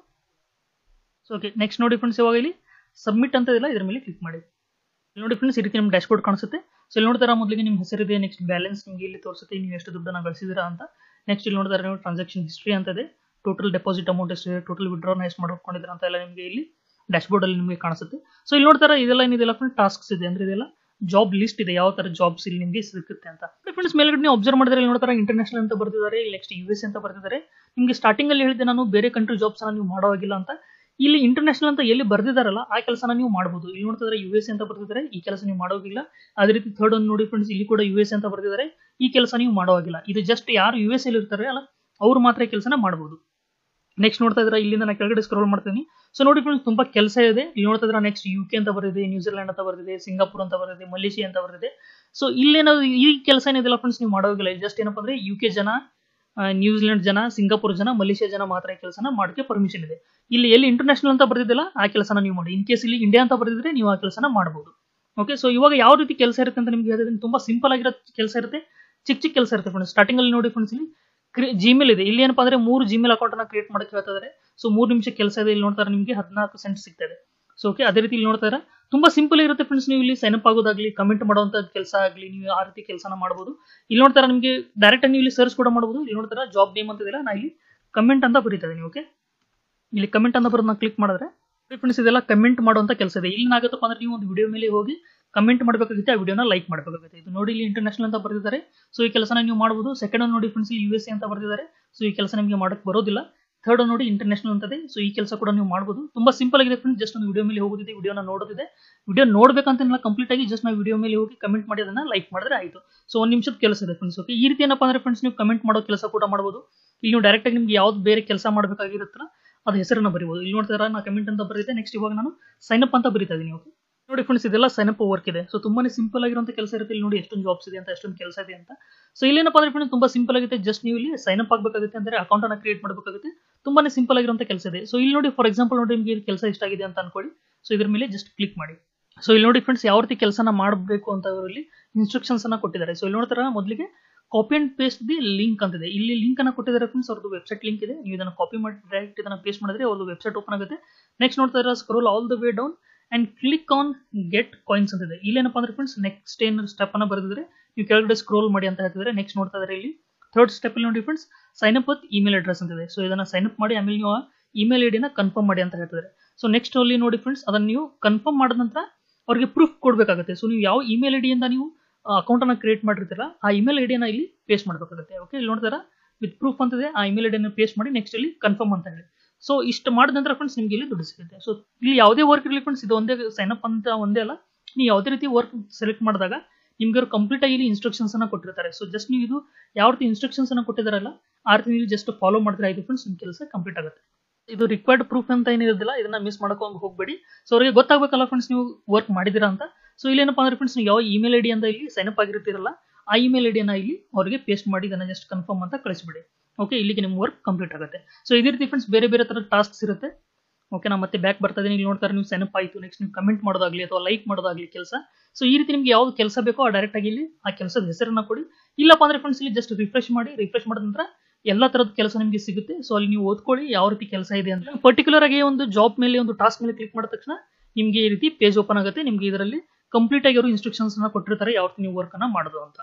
ಸೊ ಓಕೆ ನೆಕ್ಸ್ಟ್ ನೋಡಿ ಫ್ರೆಂಡ್ಸ್ ಇವಾಗ ಇಲ್ಲಿ ಸಬ್ಮಿಟ್ ಅಂತ ಇದೆಲ್ಲ ಇದ್ರ ಮೇಲೆ ಕ್ಲಿಕ್ ಮಾಡಿ ಇಲ್ಲಿ ನೋಡಿ ಫ್ರೆಂಡ್ಸ್ ಈ ರೀತಿ ನಿಮ್ಮ ಡ್ಯಾಶ್ಬೋರ್ಡ್ ಕಾಣಿಸುತ್ತೆ ಸೊ ಇಲ್ಲಿ ನೋಡ್ತಾರ ಮೊದಲಿಗೆ ನಿಮ್ಮ ಹೆಸರಿದೆ ನೆಕ್ಸ್ಟ್ ಬ್ಯಾಲೆನ್ಸ್ ನಿಮಗೆ ಇಲ್ಲಿ ತೋರಿಸುತ್ತೆ ನೀವು ಎಷ್ಟು ದುಡ್ಡನ್ನು ಗಳಿಸಿದಿರಾ ಅಂತ ನೆಕ್ಸ್ಟ್ ಇಲ್ಲಿ ನೋಡಿದ್ರೆ ನೀವು ಟ್ರಾನ್ಸಾಕ್ಷನ್ ಹಿಸ್ಟ್ರಿ ಅಂತ ಇದೆ ಟೋಟಲ್ ಡೆಪಾಸಿಟ್ ಅಮೌಂಟ್ ಎಷ್ಟಿದೆ ಟೋಟಲ್ ವಿಡ್ರಾನ ಎಷ್ಟು ಮಾಡ್ಕೊಂಡಿದ್ದೀರಾ ಅಂತ ಎಲ್ಲ ನಿಮಗೆ ಇಲ್ಲಿ ಡ್ಯಾಶ್ಬೋರ್ಡ್ ಅಲ್ಲಿ ನಿಮಗೆ ಕಾಣಿಸುತ್ತೆ ಸೊ ಇಲ್ಲಿ ನೋಡ್ತಾರ ಇದೆಲ್ಲ ಏನಿದೆಲ್ಲ ಫ್ರೆಂಡ್ ಟಾಸ್ಕ್ಸ್ ಇದೆ ಅಂದ್ರೆ ಇದೆಲ್ಲ ಜಾಬ್ ಲಿಸ್ಟ್ ಇದೆ ಯಾವ ತರ ಜಾಬ್ಸ್ ಇಲ್ಲಿ ನಿಮಗೆ ಸಿಗುತ್ತೆ ಅಂತ ಫ್ರೆಂಡ್ಸ್ ಮೇಲ್ಗಡೆ ನೀವು ಅಬ್ಸರ್ವ್ ಮಾಡಿದ್ರೆ ಇಲ್ಲಿ ನೋಡ್ತಾರೆ ಇಂಟರ್ನ್ಯಾಷನಲ್ ಅಂತ ಬರ್ತಿದ್ದಾರೆ ನೆಕ್ಸ್ಟ್ ಯು ಎಸ್ ಅಂತ ಬರ್ತಿದ್ದಾರೆ ನಿಮಗೆ ಸ್ಟಾರ್ಟಿಂಗ್ ಅಲ್ಲಿ ಹೇಳಿದ್ದೆ ನಾನು ಬೇರೆ ಕಂಟ್ರಿ ಜಾಬ್ಸ್ ನೀವು ಮಾಡೋವಾಗಿಲ್ಲ ಅಂತ ಇಲ್ಲಿ ಇಂಟರ್ನ್ಯಾಷನಲ್ ಅಂತ ಎಲ್ಲಿ ಬರ್ದಿದಾರಲ್ಲ ಆ ಕೆಲಸನ ನೀವು ಮಾಡಬಹುದು ಇಲ್ಲಿ ನೋಡ್ತಿದ್ರೆ ಯು ಎಸ್ ಅಂತ ಬರ್ತಿದ್ದಾರೆ ಈ ಕೆಲಸ ನೀವು ಮಾಡೋಗಿಲ್ಲ ಅದೇ ರೀತಿ ಥರ್ಡ್ ಒಂದು ನೋಡಿ ಫ್ರೆಂಡ್ಸ್ ಇಲ್ಲಿ ಕೂಡ ಯು ಎಸ್ ಅಂತ ಬರ್ತಿದ್ದಾರೆ ಈ ಕೆಲಸ ನೀವು ಮಾಡೋವಾಗಿಲ್ಲ ಇದು ಜಸ್ಟ್ ಯಾರು ಯು ಎಸ್ ಅಲ್ಲಿ ಇರ್ತಾರೆ ಅಲ್ಲ ಅವ್ರು ಮಾತ್ರ ಈ ಕೆಲಸನ ಮಾಡಬಹುದು ನೆಕ್ಸ್ಟ್ ನೋಡ್ತಾ ಇದ್ರೆ ಇಲ್ಲಿಂದ ನಾನು ಕೆಳಗಡೆ ಸ್ಕ್ರೋಲ್ ಮಾಡ್ತೀನಿ ಸೊ ನೋಡಿ ಫ್ರೆಂಡ್ಸ್ ತುಂಬಾ ಕೆಲಸ ಇದೆ ಇಲ್ಲಿ ನೋಡ್ತಾ ಇದ್ರೆ ನೆಕ್ಸ್ಟ್ ಯು ಕೆ ಅಂತ ಬರೆದಿದೆ ನ್ಯೂಜಿಲೆಂಡ್ ಅಂತ ಬರೆದಿದೆ ಸಿಂಗಾಪುರ್ ಅಂತ ಬರೆದಿದೆ ಮಲೇಷಿಯಾ ಅಂತ ಬರೆದಿದೆ ಸೊ ಇಲ್ಲೇನಾದ್ರು ಈ ಕೆಲಸ ಏನಿದೆಲ್ಲ ಫ್ರೆಂಡ್ಸ್ ನೀವು ಮಾಡೋಗಿಲ್ಲ ಜಸ್ಟ್ ಏನಪ್ಪ ಅಂದ್ರೆ ಯು ಕೆ ಜನ ನ್ಯೂಜಿಲೆಂಡ್ ಜನ ಸಿಂಗಾಪುರ್ ಜನ ಮಲೇಷಿಯಾ ಜನ ಮಾತ್ರ ಈ ಕೆಲಸನ ಮಾಡೋಕ್ಕೆ ಪರ್ಮಿಷನ್ ಇದೆ ಇಲ್ಲಿ ಎಲ್ಲಿ ಇಂಟರ್ನ್ಯಾಷನಲ್ ಅಂತ ಬರ್ದಿದ್ದಿಲ್ಲ ಆ ಕೆಲಸನ ನೀವು ಮಾಡಿ ಇನ್ ಕೇಸ್ ಇಲ್ಲಿ ಇಂಡಿಯಾ ಅಂತ ಬರ್ದಿದ್ರೆ ನೀವು ಆ ಕೆಲಸನ ಮಾಡಬಹುದು ಓಕೆ ಸೊ ಇವಾಗ ಯಾವ ರೀತಿ ಕೆಲಸ ಇರುತ್ತೆ ಅಂತ ನಿಮ್ಗೆ ಹೇಳಿದ್ರೆ ತುಂಬಾ ಸಿಂಪಲ್ ಆಗಿರೋ ಕೆಲಸ ಇರುತ್ತೆ ಚಿಕ್ಕ ಚಿಕ್ಕ ಕೆಲಸ ಇರುತ್ತೆ ಫ್ರೆಂಡ್ಸ್ ಸ್ಟಾರ್ಟಿಂಗ್ ಅಲ್ಲಿ ನೋಡಿ ಫ್ರೆಂಡ್ಸ್ ಇಲ್ಲಿ ಜಿಮೇಲ್ ಇದೆ ಇಲ್ಲಿ ಏನಪ್ಪಾ ಅಂದ್ರೆ ಮೂರು ಜಿಮೇಲ್ ಅಕೌಂಟ್ ಅನ್ನ ಕ್ರಿಯೇಟ್ ಮಾಡಕ್ಕೆ ಹೇಳ್ತಾ ಇದ್ದಾರೆ ಸೊ ಮೂರು ನಿಮಿಷ ಕೆಲಸ ಇದೆ ಇಲ್ಲಿ ನೋಡ್ತಾರೆ ನಿಮಗೆ ಹದಿನಾಲ್ಕು ಸೆಂಟ್ ಸಿಗ್ತಾ ಇದೆ ಸೊ ಓಕೆ ಅದೇ ರೀತಿ ಇಲ್ಲಿ ನೋಡ್ತಾ ಇದ್ದಾರೆ ತುಂಬಾ ಸಿಂಪಲ್ ಇರುತ್ತೆ ಫ್ರೆಂಡ್ಸ್ ನೀವು ಇಲ್ಲಿ ಸೈನ್ ಅಪ್ ಆಗೋದಾಗ್ಲಿ ಕಮೆಂಟ್ ಮಾಡುವಂತ ಕೆಲಸ ಆಗಲಿ ನೀವು ಆ ರೀತಿ ಕೆಲಸನ ಮಾಡಬಹುದು ಇಲ್ಲಿ ನೋಡ್ತಾರ ನಿಮಗೆ ಡೈರೆಕ್ಟ್ ನೀವು ಇಲ್ಲಿ ಸರ್ಚ್ ಕೂಡ ಮಾಡಬಹುದು ಇಲ್ಲಿ ನೋಡ್ತಾರ ಜಾಬ್ ನೇಮ್ ಅಂತ ಇದೆಯಲ್ಲ ನಾ ಇಲ್ಲಿ ಕಮೆಂಟ್ ಅಂತ ಬರೀತಾ ಇದೀನಿ ಓಕೆ ಇಲ್ಲಿ ಕಮೆಂಟ್ ಅಂತ ಬರೋದನ್ನ ಕ್ಲಿಕ್ ಮಾಡಿದ್ರೆ ಫ್ರೆಂಡ್ಸ್ ಇದೆಲ್ಲ ಕಮೆಂಟ್ ಮಾಡುವಂತ ಕೆಲಸ ಇದೆ ಇಲ್ಲಿ ಏನಾಗುತ್ತಪ್ಪ ಅಂದ್ರೆ ನೀವು ಒಂದು ವಿಡಿಯೋ ಮೇಲೆ ಹೋಗಿ ಕಮೆಂಟ್ ಮಾಡಬೇಕಾಗುತ್ತೆ ಆ ವಿಡಿಯೋನ ಲೈಕ್ ಮಾಡಬೇಕಾಗುತ್ತೆ ಇದು ನೋಡಿ ಇಲ್ಲಿ ಇಂಟರ್ನ್ಯಾಷನಲ್ ಅಂತ ಬರೆದಿದ್ದಾರೆ ಸೊ ಈ ಕೆಲಸನ ನೀವು ಮಾಡಬಹುದು ಸೆಕೆಂಡ್ ನೋಡಿ ಫ್ರೆಂಡ್ಸ್ ಇಲ್ಲಿ ಯು ಎಸ್ ಎ ಅಂತ ಬರೆದಿದ್ದಾರೆ ಸೊ ಈ ಕೆಲಸ ನಿಮಗೆ ಮಾಡಕ್ಕೆ ಬರೋದಿಲ್ಲ ಥರ್ಡ್ ನೋಡಿ ಇಂಟರ್ನ್ಯಾಷನಲ್ ಅಂತದೆ ಸೊ ಈ ಕೆಲಸ ಕೂಡ ನೀವು ಮಾಡಬಹುದು ತುಂಬಾ ಸಿಂಪಲ್ ಆಗಿದೆ ಫ್ರೆಂಡ್ಸ್ ಜಸ್ಟ್ ಒಂದು ವಿಡಿಯೋ ಮೇಲೆ ಹೋಗೋದಿದೆ ವಿಡಿಯೋನ ನೋಡೋದಿದೆ ವಿಡಿಯೋ ನೋಡ್ಬೇಕಂತ ಕಂಪ್ಲೀಟ್ ಆಗಿ ಜಸ್ಟ್ ನಾವು ವಿಡಿಯೋ ಮೇಲೆ ಹೋಗಿ ಕಮೆಂಟ್ ಮಾಡಿ ಅದನ್ನ ಲೈಕ್ ಮಾಡಿದ್ರೆ ಆಯ್ತು ಸೊ ಒಂದು ನಿಮಿಷದ ಕೆಲಸ ಇದೆ ಫ್ರೆಂಡ್ಸ್ ಓಕೆ ಈ ರೀತಿ ಏನಪ್ಪಾ ಅಂದ್ರೆ ಫ್ರೆಂಡ್ಸ್ ನೀವು ಕಮೆಂಟ್ ಮಾಡೋ ಕೆಲಸ ಕೂಡ ಮಾಡಬಹುದು ಇಲ್ಲಿ ನೀವು ಡೈರೆಕ್ಟ್ ಆಗಿ ನಿಮ್ಗೆ ಯಾವ್ದು ಬೇರೆ ಕೆಲಸ ಮಾಡಬೇಕಾಗಿರುತ್ತಲ್ಲ ಅದ ಹೆಸರನ್ನ ಬರೀಬಹುದು ಇಲ್ಲಿ ನೋಡ್ತಾರ ನಾ ಕಮೆಂಟ್ ಅಂತ ಬರೀತೆ ನೆಕ್ಸ್ಟ್ ಇವಾಗ ನಾನು ಸೈನ್ ಅಪ್ ಅಂತ ಬರೀತಾ ಇದೀನಿ ಓಕೆ ನೋಡಿ ಫ್ರೆಂಡ್ಸ್ ಇದೆಲ್ಲ ಸೈನ್ ಅಪ್ ವರ್ಕ್ ಇದೆ ಸೊ ತುಂಬಾನೇ ಸಿಂಪಲ್ ಆಗಿರುವಂತ ಕೆಲಸ ಇರುತ್ತೆ ಇಲ್ಲಿ ನೋಡಿ ಎಷ್ಟೊಂದು ಜಾಬ್ಸ್ ಇದೆ ಅಂತ ಎಷ್ಟೊಂದು ಕೆಲಸ ಇದೆ ಅಂತ ಸೊ ಇಲ್ಲೇನಪ್ಪ ಅಂದ್ರೆ ಫ್ರೆಂಡ್ಸ್ ತುಂಬಾ ಸಿಂಪಲ್ ಆಗುತ್ತೆ ಜಸ್ಟ್ ನೀವು ಇಲ್ಲಿ ಸೈನ್ ಅಪ್ ಆಗಬೇಕಾಗುತ್ತೆ ಅಂದ್ರೆ ಅಕೌಂಟ್ ಅನ್ನ ಕ್ರಿಯೇಟ್ ಮಾಡಬೇಕಾಗುತ್ತೆ ತುಂಬಾನೇ ಸಿಂಪಲ್ ಆಗಿರುವಂತ ಕೆಲಸ ಇದೆ ಸೊ ಇಲ್ಲಿ ನೋಡಿ ಫಾರ್ ಎಕ್ಸಾಂಪಲ್ ನೋಡಿ ನಿಮಗೆ ಕೆಲಸ ಇಷ್ಟ ಆಗಿದೆ ಅಂತ ಅನ್ಕೊಳ್ಳಿ ಸೊ ಇದ್ರ ಮೇಲೆ ಜಸ್ಟ್ ಕ್ಲಿಕ್ ಮಾಡಿ ಸೊ ಇಲ್ಲಿ ನೋಡಿ ಫ್ರೆಂಡ್ಸ್ ಯಾವ ರೀತಿ ಕೆಲಸನ ಮಾಡಬೇಕು ಅಂತ ಅವರಲ್ಲಿ ಇನ್ಸ್ಟ್ರಕ್ಷನ್ಸ್ ಅನ್ನ ಕೊಟ್ಟಿದ್ದಾರೆ ಸೊ ಇಲ್ಲಿ ನೋಡ್ತಾರ ಮೊದಲಿಗೆ copy and paste the link ಅಂತಿದೆ ಇಲ್ಲಿ ಲಿಂಕ್ ಅನ್ನ ಕೊಟ್ಟಿದ್ದಾರೆ ಫ್ರೆಂಡ್ಸ್ ಅವ್ರದ್ದು ವೆಬ್ಸೈಟ್ ಲಿಂಕ್ ಇದೆ ನೀವು ಇದನ್ನ ಕಾಪಿ ಮಾಡಿ ಡೈರೆಕ್ಟ್ ಇದನ್ನ ಪೇಸ್ಟ್ ಮಾಡಿದ್ರೆ ಅವ್ರದ್ದು ವೆಬ್ಸೈಟ್ ಓಪನ್ ಆಗುತ್ತೆ ನೆಕ್ಸ್ಟ್ ನೋಡ್ತಾ ಇದ್ರೆ scroll all the way down and click on get coins ಅಂತಿದೆ ಇಲ್ಲೇನಪ್ಪ ಅಂದ್ರೆ ಫ್ರೆಂಡ್ಸ್ ನೆಕ್ಸ್ಟ್ ಏನು ಸ್ಟೆಪ್ ಅನ್ನ ಬರೆದಿದ್ರೆ ನೀವು ಕೆಳಗಡೆ ಸ್ಕ್ರೋಲ್ ಮಾಡಿ ಅಂತ ಹೇಳ್ತಿದ್ರೆ ನೆಕ್ಸ್ಟ್ ನೋಡ್ತಾ ಇದ್ರೆ ಇಲ್ಲಿ ಥರ್ಡ್ ಸ್ಟೆಪ್ ಅಲ್ಲಿ ನೋಡಿ friends sign up with email address ಅಂತಿದೆ ಸೊ ಇದನ್ನ ಸೈನ್ ಅಪ್ ಮಾಡಿ ಆಮೇಲೆ ನೀವು ಇಮೇಲ್ ಐಡಿನ ಕನ್ಫರ್ಮ್ ಮಾಡಿ ಅಂತ ಹೇಳ್ತಿದ್ದಾರೆ ಸೊ ನೆಕ್ಸ್ಟ್ ಅಲ್ಲಿ ನೋಡಿ ಫ್ರೆಂಡ್ಸ್ ಅದನ್ನ ನೀವು ಕನ್ಫರ್ಮ್ ಮಾಡಿದ ನಂತರ ಅವ್ರಿಗೆ ಪ್ರೂಫ್ ಕೊಡಬೇಕಾಗುತ್ತೆ ಸೊ ನೀವು ಯಾವ ಇಮೇಲ್ ಐಡಿಯಿಂದ ನೀವು ಅಕೌಂಟ್ ಅನ್ನ ಕ್ರಿಯೇಟ್ ಮಾಡಿರ್ತೀರ ಆ ಇಮೇಲ್ ಐಡಿಯನ್ನ ಇಲ್ಲಿ ಪೇಸ್ಟ್ ಮಾಡಬೇಕಾಗುತ್ತೆ ಓಕೆ ಇಲ್ಲಿ ನೋಡ್ತಾರ ವಿತ್ ಪ್ರೂಫ್ ಅಂತಿದೆ ಆ ಇಮೇಲ್ ಐಡಿಯನ್ನು ಪೇಸ್ಟ್ ಮಾಡಿ ನೆಕ್ಸ್ಟ್ ಇಲ್ಲಿ ಕನ್ಫರ್ಮ್ ಅಂತ ಹೇಳಿ ಸೊ ಇಷ್ಟು ಮಾಡಿದ ನಂತರ ಫ್ರೆಂಡ್ಸ್ ನಿಮ್ಗೆ ಇಲ್ಲಿ ದುಡ್ಡು ಸಿಗುತ್ತೆ ಸೊ ಇಲ್ಲಿ ಯಾವುದೇ ವರ್ಕ್ ಇರಲಿ ಫ್ರೆಂಡ್ಸ್ ಇದು ಒಂದೇ ಸೈನ್ ಅಪ್ ಅಂತ ಒಂದೇ ಅಲ್ಲ ನೀವು ಯಾವುದೇ ರೀತಿ ವರ್ಕ್ ಸೆಲೆಕ್ಟ್ ಮಾಡಿದಾಗ ನಿಮ್ಗೆ ಅವರು ಕಂಪ್ಲೀಟ್ ಆಗಿ ಇಲ್ಲಿ ಇನ್ಸ್ಟ್ರಕ್ಷನ್ಸ್ ಅನ್ನ ಕೊಟ್ಟಿರ್ತಾರೆ ಸೊ ಜಸ್ಟ್ ನೀವು ಇದು ಯಾವ ರೀತಿ ಇನ್ಸ್ಟ್ರಕ್ಷನ್ಸ್ ಅನ್ನ ಕೊಟ್ಟಿದಾರಲ್ಲ ಆ ರೀತಿ ನೀವು ಜಸ್ಟ್ ಫಾಲೋ ಮಾಡಿದ್ರೆ ಆಯ್ತು ಫ್ರೆಂಡ್ಸ್ ನಿಮ್ಮ ಕೆಲಸ ಕಂಪ್ಲೀಟ್ ಆಗುತ್ತೆ ಇದು ರಿಕ್ವೈರ್ಡ್ ಪ್ರೂಫ್ ಅಂತ ಏನಿರೋದಿಲ್ಲ ಇದನ್ನ ಮಿಸ್ ಮಾಡ್ಕೊಂಡು ಹೋಗಬೇಡಿ ಸೊ ಅವರಿಗೆ ಗೊತ್ತಾಗಬೇಕಲ್ಲ ಫ್ರೆಂಡ್ಸ್ ನೀವು ವರ್ಕ್ ಮಾಡಿದಿರಾ ಅಂತ ಸೊ ಇಲ್ಲಿ ಏನಪ್ಪಾ ಅಂದ್ರೆ ಫ್ರೆಂಡ್ಸ್ ನೀವು ಯಾವ ಇಮೇಲ್ ಐಡಿ ಅಂತ ಇಲ್ಲಿ ಸೈನ್ ಅಪ್ ಆಗಿರ್ತೀರಲ್ಲ ಆ ಇಮೇಲ್ ಐಡಿಯನ್ನ ಇಲ್ಲಿ ಅವರಿಗೆ ಪೇಸ್ಟ್ ಮಾಡಿ ಇದನ್ನ ಜಸ್ಟ್ ಕನ್ಫರ್ಮ್ ಅಂತ ಕಳಿಸ್ಬಿಡಿ ಓಕೆ ಇಲ್ಲಿಗೆ ನಿಮ್ಮ ವರ್ಕ್ ಕಂಪ್ಲೀಟ್ ಆಗುತ್ತೆ ಸೊ ಇದೇ ರೀತಿ ಫ್ರೆಂಡ್ಸ್ ಬೇರೆ ಬೇರೆ ತರ ಟಾಸ್ಕ್ಸ್ ಇರುತ್ತೆ ಓಕೆ ನಾ ಮತ್ತೆ ಬ್ಯಾಕ್ ಬರ್ತಾ ಇದೀನಿ ಇಲ್ಲಿ ನೋಡ್ತಾರೆ ನೀವು ಸೆನಪ್ ಆಯಿತು ನೆಕ್ಸ್ಟ್ ನೀವು ಕಮೆಂಟ್ ಮಾಡೋದಾಗ್ಲಿ ಅಥವಾ ಲೈಕ್ ಮಾಡೋದಾಗ್ಲಿ ಕೆಲಸ ಸೊ ಈ ರೀತಿ ನಿಮ್ಗೆ ಯಾವ್ದು ಕೆಲಸ ಬೇಕೋ ಆ ಡೈರೆಕ್ಟ್ ಆಗಿ ಇಲ್ಲಿ ಆ ಕೆಲಸದ ಹೆಸರನ್ನ ಕೊಡಿ ಇಲ್ಲಪ್ಪ ಅಂದ್ರೆ ಫ್ರೆಂಡ್ಸ್ ಇಲ್ಲಿ ಜಸ್ಟ್ ರಿಫ್ರೆಶ್ ಮಾಡಿ ರಿಫ್ರೆಶ್ ಮಾಡಿದ ನಂತರ ಎಲ್ಲ ತರದ ಕೆಲಸ ನಿಮಗೆ ಸಿಗುತ್ತೆ ಸೊ ಅಲ್ಲಿ ನೀವು ಓದ್ಕೊಳ್ಳಿ ಯಾವ ರೀತಿ ಕೆಲಸ ಇದೆ ಅಂತ ಪರ್ಟಿಕ್ಯುಲರ್ ಆಗಿ ಒಂದು ಜಾಬ್ ಮೇಲೆ ಒಂದು ಟಾಸ್ಕ್ ಮೇಲೆ ಕ್ಲಿಕ್ ಮಾಡಿದ ತಕ್ಷಣ ನಿಮ್ಗೆ ಈ ರೀತಿ ಪೇಜ್ ಓಪನ್ ಆಗುತ್ತೆ ನಿಮ್ಗೆ ಇದರಲ್ಲಿ ಕಂಪ್ಲೀಟ್ ಆಗಿ ಅವರು ಇನ್ಸ್ಟ್ರಕ್ಷನ್ಸ್ ಅನ್ನ ಕೊಟ್ಟಿರ್ತಾರೆ ಯಾವ ರೀತಿ ನೀವು ವರ್ಕ್ ಅನ್ನ ಮಾಡೋದು ಅಂತ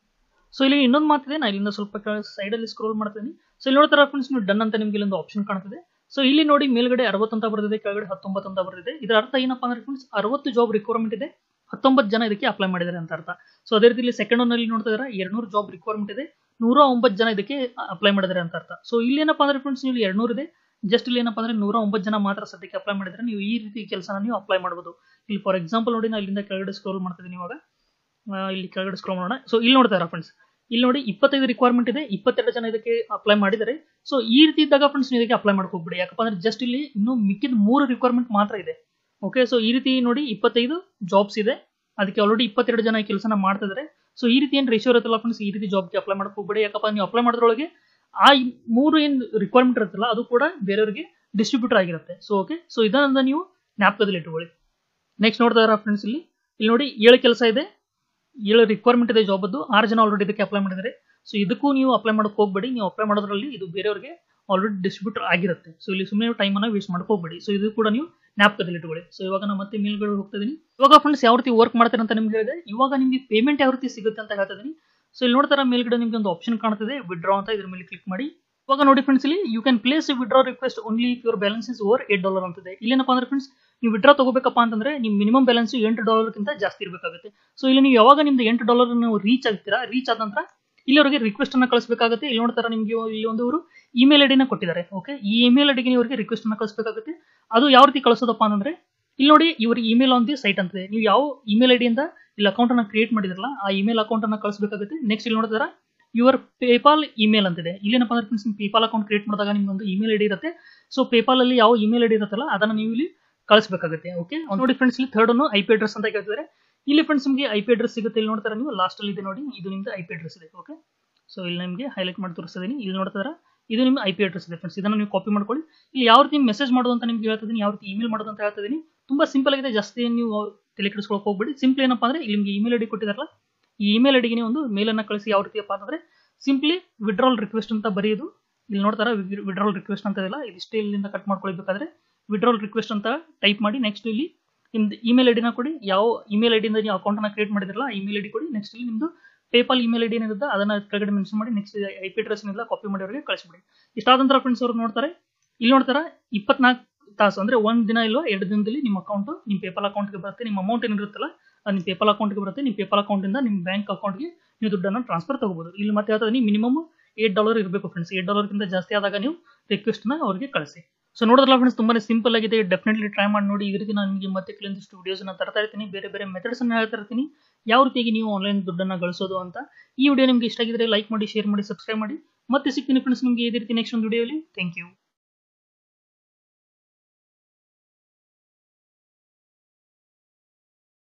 ಸೊ ಇಲ್ಲಿ ಇನ್ನೊಂದು ಮಾತಿದೆ ನಾನು ಇಲ್ಲಿಂದ ಸ್ವಲ್ಪ ಸೈಡ್ ಅಲ್ಲಿ ಸ್ಕ್ರೋಲ್ ಮಾಡ್ತೀನಿ ಸೊ ಇಲ್ಲಿ ನೋಡ್ತಾರ ಫ್ರೆಂಡ್ಸ್ ನೀವು ಡನ್ ಅಂತ ನಿಮ್ಗೆ ಇಲ್ಲೊಂದು ಆಪ್ಷನ್ ಕಾಣ್ತದೆ ಸೊ ಇಲ್ಲಿ ನೋಡಿ ಮೇಲ್ಗಡೆ ಅರವತ್ತು ಅಂತ ಬರೆದಿದೆ ಕೆಳಗಡೆ ಹತ್ತೊಂಬತ್ತು ಅಂತ ಬರೆದಿದೆ ಇದರ ಅರ್ಥ ಏನಪ್ಪಾ ಅಂದ್ರೆ ಫ್ರೆಂಡ್ಸ್ ಅರವತ್ತು ಜಾಬ್ ರಿಕ್ವೈರ್ಮೆಂಟ್ ಇದೆ ಹತ್ತೊಂಬತ್ತು ಜನ ಇದಕ್ಕೆ ಅಪ್ಲೈ ಮಾಡಿದ್ದಾರೆ ಅಂತ ಅರ್ಥ ಸೊ ಅದೇ ರೀತಿ ಇಲ್ಲಿ ಸೆಕೆಂಡ್ ಒನ್ ಅಲ್ಲಿ ನೋಡ್ತಾ ಇದ್ದಾರೆ ಎರಡ್ನೂರು ಜಾಬ್ ರಿಕ್ವೈರ್ಮೆಂಟ್ ಇದೆ ನೂರ ಒಂಬತ್ತು ಜನ ಇದಕ್ಕೆ ಅಪ್ಲೈ ಮಾಡಿದ್ದಾರೆ ಅಂತ ಅರ್ಥ ಸೊ ಇಲ್ಲಿ ಏನಪ್ಪಾ ಅಂದ್ರೆ ಫ್ರೆಂಡ್ಸ್ ನೀವು ಎರಡ್ನೂರು ಇದೆ ಜಸ್ಟ್ ಇಲ್ಲಿ ಏನಪ್ಪಾ ಅಂದ್ರೆ ನೂರ ಒಂಬತ್ತು ಜನ ಮಾತ್ರ ಸದ್ಯಕ್ಕೆ ಅಪ್ಲೈ ಮಾಡಿದ್ರೆ ನೀವು ಈ ರೀತಿ ಕೆಲಸನ ನೀವು ಅಪ್ಲೈ ಮಾಡಬಹುದು ಇಲ್ಲಿ ಫಾರ್ ಎಕ್ಸಾಂಪಲ್ ನೋಡಿ ನಾನು ಇಲ್ಲಿಂದ ಕೆಳಗಡೆ ಸ್ಕ್ರೋಲ್ ಮಾಡ್ತಿದ್ದೀನಿ ಇವಾಗ ಇಲ್ಲಿ ಕೆಳಗಡೆ ಸ್ಕ್ರೋಲ್ ಮಾಡೋಣ ಸೊ ಇಲ್ಲಿ ನೋಡ್ತಾ ಇರ ಫ್ರೆಂಡ್ಸ್ ಇಲ್ಲಿ ನೋಡಿ ಇಪ್ಪತ್ತೈದು ರಿಕ್ವೈರ್ಮೆಂಟ್ ಇದೆ ಇಪ್ಪತ್ತೆರಡು ಜನ ಇದಕ್ಕೆ ಅಪ್ಲೈ ಮಾಡಿದ್ದಾರೆ ಸೊ ಈ ರೀತಿ ಇದ್ದಾಗ ಫ್ರೆಂಡ್ಸ್ ನೀವು ಇದಕ್ಕೆ ಅಪ್ಲೈ ಮಾಡಕ್ಕೆ ಹೋಗ್ಬಿಡಿ ಯಾಕಪ್ಪ ಅಂದ್ರೆ ಜಸ್ಟ್ ಇಲ್ಲಿ ಇನ್ನು ಮಿಕ್ಕಿದ ಮೂರು ರಿಕ್ವೈರ್ಮೆಂಟ್ ಮಾತ್ರ ಇದೆ ಓಕೆ ಸೊ ಈ ರೀತಿ ನೋಡಿ ಇಪ್ಪತ್ತೈದು ಜಾಬ್ಸ್ ಇದೆ ಅದಕ್ಕೆ ಆಲ್ರೆಡಿ ಇಪ್ಪತ್ತೆರಡು ಜನ ಕೆಲಸನ ಮಾಡ್ತಿದ್ದಾರೆ ಸೊ ಈ ರೀತಿ ಏನು ರೇಷಿಯೋ ಇರುತ್ತಲ್ಲ ಫ್ರೆಂಡ್ಸ್ ಈ ರೀತಿ ಜಾಬ್ಗೆ ಅಪ್ಲೈ ಮಾಡಕ್ಕೆ ಹೋಗ್ಬೇಡಿ ಯಾಕಪ್ಪ ನೀವು ಅಪ್ಲೈ ಮಾಡೋದ್ರೊಳಗೆ ಆ ಮೂರು ಏನು ರಿಕ್ವೈರ್ಮೆಂಟ್ ಇರುತ್ತಲ್ಲ ಅದು ಕೂಡ ಬೇರೆಯವರಿಗೆ ಡಿಸ್ಟ್ರಿಬ್ಯೂಟರ್ ಆಗಿರುತ್ತೆ ಸೊ ಓಕೆ ಸೊ ಇದನ್ನ ನೀವು ಜ್ಞಾಪಕದಲ್ಲಿ ಇಟ್ಕೊಳ್ಳಿ ನೆಕ್ಸ್ಟ್ ನೋಡ್ತಾ ಇರೋ ಫ್ರೆಂಡ್ಸ್ ಇಲ್ಲಿ ಇಲ್ಲಿ ನೋಡಿ ಏಳು ಕೆಲಸ ಇದೆ ಏಳು ರಿಕ್ವೈರ್ಮೆಂಟ್ ಇದೆ ಜಾಬ್ ಅದು ಆರು ಜನ ಆಲ್ರೆಡಿ ಇದಕ್ಕೆ ಅಪ್ಲೈ ಮಾಡಿದ್ದಾರೆ ಸೊ ಇದಕ್ಕೂ ನೀವು ಅಪ್ಲೈ ಮಾಡೋಕೆ ಹೋಗ್ಬೇಡಿ ನೀವು ಅಪ್ಲೈ ಮಾಡೋದ್ರಲ್ಲಿ ಇದು ಬೇರೆಯವರಿಗೆ ಆಲ್ರೆಡಿ ಡಿಸ್ಟ್ರಿಬ್ಯೂಟರ್ ಆಗಿರುತ್ತೆ ಸೊ ಇಲ್ಲಿ ಸುಮ್ಮನೆ ಟೈಮ್ ಅನ್ನ ವೇಸ್ಟ್ ಮಾಡಕ್ಕೆ ಹೋಗ್ಬೇಡಿ ಸೊ ಇದು ಕೂಡ ನೀವು ಜ್ಞಾಪಕದಲ್ಲಿ ಇಟ್ಕೊಳ್ಳಿ ಸೊ ಇವಾಗ ನಾನು ಮತ್ತೆ ಮೇಲ್ಗಡೆ ಹೋಗ್ತಾ ಇದೀನಿ ಇವಾಗ ಫ್ರೆಂಡ್ಸ್ ಯಾವ ರೀತಿ ವರ್ಕ್ ಮಾಡ್ತಾರೆ ಅಂತ ನಿಮ್ಗೆ ಹೇಳಿದೆ ಇವಾಗ ನಿಮಗೆ ಪೇಮೆಂಟ್ ಯಾವ ರೀತಿ ಸಿಗುತ್ತೆ ಅಂತ ಹೇಳ್ತಾ ಇದೀನಿ ಸೊ ಇಲ್ಲಿ ನೋಡ್ತಾರ ಮೇಲ್ಗಡೆ ನಿಮ್ಗೆ ಒಂದು ಆಪ್ಷನ್ ಕಾಣ್ತಿದೆ ವಿಡ್ರಾ ಅಂತ ಇದ್ರ ಮೇಲೆ ಕ್ಲಿಕ್ ಮಾಡಿ ಇವಾಗ ನೋಡಿ ಫ್ರೆಂಡ್ಸ್ ಇಲ್ಲಿ you can place withdraw request only if your balance is over eight dollar ಅಂತಿದೆ ಇಲ್ಲೇನಪ್ಪ ಅಂದ್ರೆ ಫ್ರೆಂಡ್ಸ್ ನೀವು ವಿಡ್ರಾ ತಗೋಬೇಕಪ್ಪ ಅಂತಂದ್ರೆ ನಿಮ್ಮ ಮಿನಿಮಮ್ ಬ್ಯಾಲೆನ್ಸ್ ಎಂಟು ಡಾಲರ್ಗಿಂತ ಜಾಸ್ತಿ ಇರಬೇಕಾಗುತ್ತೆ ಸೊ ಇಲ್ಲಿ ನೀವು ಯಾವಾಗ ನಿಮ್ದು ಎಂಟು ಡಾಲರ್ ನೀವು ರೀಚ್ ಆಗ್ತೀರಾ ರೀಚ್ ಆದ ನಂತರ ಇಲ್ಲಿವರೆಗೆ ರಿಕ್ವೆಸ್ಟ್ ಅನ್ನ ಕಳಿಸಬೇಕಾಗುತ್ತೆ ಇಲ್ಲಿ ನೋಡ್ತಾರ ನಿಮಗೆ ಇಲ್ಲಿ ಒಂದು ಅವರು ಇಮೇಲ್ ಐಡಿನ ಕೊಟ್ಟಿದ್ದಾರೆ ಓಕೆ ಈ ಇಮೇಲ್ ಐಡಿಗೆ ಇವರಿಗೆ ರಿಕ್ವೆಸ್ಟ್ ಅನ್ನ ಕಳಿಸಬೇಕಾಗುತ್ತೆ ಅದು ಯಾವ ರೀತಿ ಕಳಿಸೋದಪ್ಪ ಅಂತಂದ್ರೆ ಇಲ್ಲಿ ನೋಡಿ ಇವರಿಗೆ ಇಮೇಲ್ ಆನ್ ದಿ ಸೈಟ್ ಅಂತಿದೆ ನೀವು ಯಾವ ಇಮೇಲ್ ಐಡಿಯಿಂದ ಇಲ್ಲಿ ಅಕೌಂಟ್ ಅನ್ನ ಕ್ರಿಯೇಟ್ ಮಾಡಿದ್ರಲ್ಲ ಆ ಇಮೇಲ್ ಅಕೌಂಟ್ ಅನ್ನ ಕಳಿಸಬೇಕಾಗುತ್ತೆ ನೆಕ್ಸ್ಟ್ ಇಲ್ಲಿ ನೋಡಿದಾರ ಯುವರ್ ಪೇಪಾಲ್ ಇಮೇಲ್ ಅಂತಿದೆ ಇಲ್ಲೇನಪ್ಪ ಅಂದ್ರೆ ಫ್ರೆಂಡ್ಸ್ ಪೇಪಾಲ್ ಅಕೌಂಟ್ ಕ್ರಿಯೇಟ್ ಮಾಡಿದಾಗ ನಿಮ್ಗೆ ಒಂದು ಇಮೇಲ್ ಐಡಿ ಇರುತ್ತೆ ಸೊ ಪೇಪಾಲ್ ಅಲ್ಲಿ ಯಾವ ಇಮೇಲ್ ಐಡಿ ಇರುತ್ತಲ್ಲ ಅದನ್ನ ನೀವು ಇಲ್ಲಿ ಕಳಿಸಬೇಕಾಗುತ್ತೆ ಓಕೆ ನೋಡಿ ಫ್ರೆಂಡ್ಸ್ ಇಲ್ಲಿ ಥರ್ಡ್ ಅನ್ನು ಐ ಪಿ ಅಡ್ರೆಸ್ ಅಂತ ಕೇಳ್ತಿದ್ದಾರೆ ಇಲ್ಲಿ ಫ್ರೆಂಡ್ಸ್ ನಿಮಗೆ ಐ ಪಿ ಅಡ್ರೆಸ್ ಸಿಗುತ್ತೆ ಇಲ್ಲಿ ನೋಡ್ತಾರೆ ನೀವು ಲಾಸ್ಟ್ ಅಲ್ಲಿ ಇದೆ ನೋಡಿ ಇದು ನಿಮ್ದು ಐ ಪಿ ಅಡ್ರೆಸ್ ಇದೆ ಓಕೆ ಸೊ ಇಲ್ಲಿ ನಿಮಗೆ ಹೈಲೈಟ್ ಮಾಡಿ ತೋರಿಸ್ತಿದ್ದೀನಿ ಇಲ್ಲಿ ನೋಡ್ತಾರ ಇದು ನಿಮ್ಮ ಐ ಪಿ ಅಡ್ರೆಸ್ ಇದೆ ಫ್ರೆಂಡ್ಸ್ ಇದನ್ನು ನೀವು ಕಾಪಿ ಮಾಡ್ಕೊಳ್ಳಿ ಇಲ್ಲಿ ಯಾವ ರೀತಿ ಮೆಸೇಜ್ ಮಾಡೋದು ಅಂತ ನಿಮ್ಗೆ ಹೇಳ್ತಿದ್ದೀನಿ ಯಾವ ರೀತಿ ಇಮೇಲ್ ಮಾಡೋದು ಅಂತ ಹೇಳ್ತಿದ್ದೀನಿ ತುಂಬಾ ಸಿಂಪಲ್ ಆಗಿದೆ ಜಾಸ್ತಿ ನೀವು ತಲೆ ಕೆಡಿಸ್ಕೊಳಕ್ ಹೋಗ್ಬೇಡಿ ಸಿಂಪ್ಲಿ ಏನಪ್ಪಾ ಅಂದ್ರೆ ಇಲ್ಲಿ ನಿಮಗೆ ಇಮೇಲ್ ಐಡಿ ಕೊಟ್ಟಿದಾರಲ್ಲ ಈ ಇಮೇಲ್ ಐಡಿಗೆ ನೀವು ಒಂದು ಮೇಲನ್ನು ಕಳಿಸಿ ಯಾವ ರೀತಿಯಪ್ಪ ಅಂತಂದ್ರೆ ಸಿಂಪ್ಲಿ ವಿಡ್ರಾಲ್ ರಿಕ್ವೆಸ್ಟ್ ಅಂತ ಬರೆಯೋದು ಇಲ್ಲಿ ನೋಡ್ತಾರ ವಿಡ್ರಾಲ್ ರಿಕ್ವೆಸ್ಟ್ ಅಂತ ಇದೆಲ್ಲ ಇದಿಷ್ಟೇ ಇಲ್ಲಿಂದ ಕಟ್ ಮಾಡ್ಕೊಳ್ಬೇಕಾದ್ರೆ ವಿಡ್ರಾಲ್ ರಿಕ್ವೆಸ್ಟ್ ಅಂತ ಟೈಪ್ ಮಾಡಿ ನೆಕ್ಸ್ಟ್ ಇಲ್ಲಿ ನಿಮ್ದು ಇಮೇಲ್ ಐಡಿನ ಕೊಡಿ ಯಾವ ಇಮೇಲ್ ಐಡಿಯಿಂದ ನೀವು ಅಕೌಂಟ್ ಅನ್ನ ಕ್ರಿಯೇಟ್ ಮಾಡಿದ್ರಲ್ಲ ಇಮೇಲ್ ಐಡಿ ಕೊಡಿ ನೆಕ್ಸ್ಟ್ ಇಲ್ಲಿ ನಿಮ್ದು ಪೇಪಾಲ್ ಇಮೇಲ್ ಐಡಿ ಏನಿರುತ್ತೆ ಅದನ್ನ ಕೆಳಗಡೆ ಮೆನ್ಷನ್ ಮಾಡಿ ನೆಕ್ಸ್ಟ್ ಐ ಪಿ ಅಡ್ರೆಸ್ ಏನಿಲ್ಲ ಕಾಪಿ ಮಾಡಿ ಅವರಿಗೆ ಕಳಿಸ್ಬಿಡಿ ಇಷ್ಟಾದ ನಂತರ ಫ್ರೆಂಡ್ಸ್ ಅವ್ರು ನೋಡ್ತಾರೆ ಇಲ್ಲಿ ನೋಡ್ತಾರ ಇಪ್ಪತ್ನಾಲ್ಕು ತಾಸು ಅಂದ್ರೆ ಒಂದ್ ದಿನ ಇಲ್ವಾ ಎರಡು ದಿನದಲ್ಲಿ ನಿಮ್ಮ ಅಕೌಂಟ್ ನಿಮ್ಮ ಪೇಪಾಲ್ ಅಕೌಂಟ್ಗೆ ಬರುತ್ತೆ ನಿಮ್ಮ ಅಮೌಂಟ್ ಏನಿರುತ್ತಲ್ಲ ಅದು ನಿಮ್ಮ ಪೇಪಾಲ್ ಅಕೌಂಟ್ಗೆ ಬರುತ್ತೆ ನಿಮ್ಮ ಪೇಪಾಲ್ ಅಕೌಂಟಿಂದ ನಿಮ್ಮ ಬ್ಯಾಂಕ್ ಅಕೌಂಟ್ಗೆ ನೀವು ದುಡ್ಡನ್ನು ಟ್ರಾನ್ಸ್ಫರ್ ತಗೋಬಹುದು ಇಲ್ಲಿ ಮತ್ತೆ ಹೇಳ್ತಾರೆ ನೀವು ಮಿನಿಮಮ್ ಏಟ್ ಡಾಲರ್ ಇರಬೇಕು ಫ್ರೆಂಡ್ಸ್ ಏಟ್ ಡಾಲರ್ಗಿಂತ ಜಾಸ್ತಿ ಆದಾಗ ನೀವು ರಿಕ್ವೆಸ್ಟ್ನ ಅವರಿಗೆ ಕಳಿಸಿ ಸೊ ನೋಡಿದ್ರಲ್ಲ ಫ್ರೆಂಡ್ಸ್ ತುಂಬಾನೇ ಸಿಂಪಲ್ ಆಗಿದೆ ಡೆಫಿನೆಟ್ಲಿ ಟ್ರೈ ಮಾಡಿ ನೋಡಿ ಈ ರೀತಿ ನಾನು ನಿಮಗೆ ಮತ್ತೆ ಕೆಲವೊಂದಿಷ್ಟು ವಿಡಿಯೋಸ್ ಅನ್ನ ತರ್ತಾ ಇರ್ತೀನಿ ಬೇರೆ ಬೇರೆ ಮೆಥಡ್ಸ್ ಅನ್ನ ಹೇಳ್ತಾ ಇರ್ತೀನಿ ಯಾವ ರೀತಿಯಾಗಿ ನೀವು ಆನ್ಲೈನ್ ದುಡ್ಡನ್ನ ಗಳಿಸೋದು ಅಂತ ಈ ವಿಡಿಯೋ ನಿಮಗೆ ಇಷ್ಟ ಆಗಿದ್ರೆ ಲೈಕ್ ಮಾಡಿ ಶೇರ್ ಮಾಡಿ ಸಬ್ಸ್ಕ್ರೈಬ್ ಮಾಡಿ ಮತ್ತೆ ಸಿಗ್ತೀನಿ ಫ್ರೆಂಡ್ಸ್ ನಿಮಗೆ ಇದೇ ರೀತಿ ನೆಕ್ಸ್ಟ್ ಒಂದು ವಿಡಿಯೋಲಿ ಥ್ಯಾಂಕ್ ಯು